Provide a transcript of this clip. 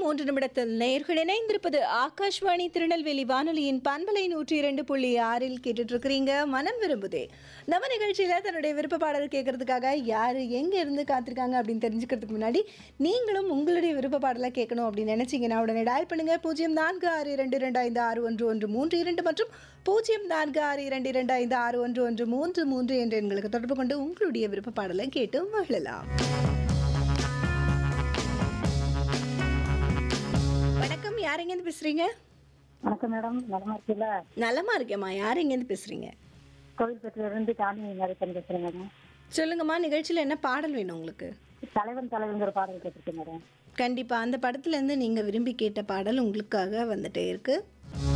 மூன்று நிமிடத்தில் நேர்கள் இணைந்திருப்பது ஆகாஷ்வாணி திருநெல்வேலி வானொலியின் பண்பலை நூற்றி இரண்டு புள்ளி ஆறில் கேட்டுட்டு இருக்கிறீங்க மனம் விரும்புதே நம்ம நிகழ்ச்சியில் தன்னுடைய விருப்ப பாடல் கேட்கறதுக்காக யார் எங்கே இருந்து காத்திருக்காங்க அப்படின்னு தெரிஞ்சுக்கிறதுக்கு முன்னாடி நீங்களும் உங்களுடைய விருப்ப பாடலை கேட்கணும் அப்படின்னு நினைச்சீங்கன்னா உடனே டயல் பண்ணுங்க பூஜ்ஜியம் நான்கு ஆறு இரண்டு இரண்டு ஐந்து ஆறு ஒன்று ஒன்று மூன்று இரண்டு மற்றும் பூஜ்ஜியம் நான்கு ஆறு இரண்டு இரண்டு ஐந்து ஆறு ஒன்று ஒன்று மூன்று மூன்று என்ற எண்களுக்கு தொடர்பு கொண்டு உங்களுடைய விருப்ப பாடலை கேட்டு மகிழலாம் வணக்கம் யார் எங்கேருந்து பேசுறீங்க வணக்கம் மேடம் நலமா இருக்கீங்களா நலமா இருக்கேம்மா யார் எங்கேருந்து பேசுறீங்க கோவில்பட்டியில இருந்து தானி நிறைய பேசுறேன் மேடம் சொல்லுங்கம்மா நிகழ்ச்சியில் என்ன பாடல் வேணும் உங்களுக்கு தலைவன் தலைவங்கிற பாடல் கேட்டிருக்கேன் மேடம் கண்டிப்பா அந்த படத்துல இருந்து நீங்க விரும்பி கேட்ட பாடல் உங்களுக்காக வந்துட்டே இருக்கு